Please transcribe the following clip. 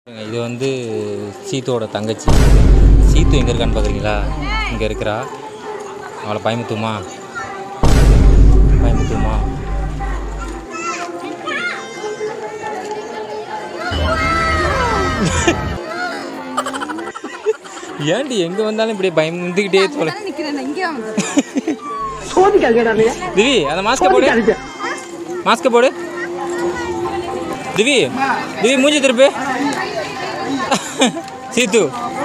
இது வந்து சீத்துவோட தங்கச்சி சீத்து எங்கே இருக்கான்னு பார்க்குறீங்களா இங்கே இருக்கிறா அவளை பயமுத்துமா பயமுத்துமா ஏன்டி எங்கே வந்தாலும் இப்படி பயந்துக்கிட்டே தொலை நிக்கிறேன் இங்கே வந்து திவி அந்த மாஸ்கை போடு மாஸ்கை போடு திவி திவி மூஞ்சி திருப்பு சீத்து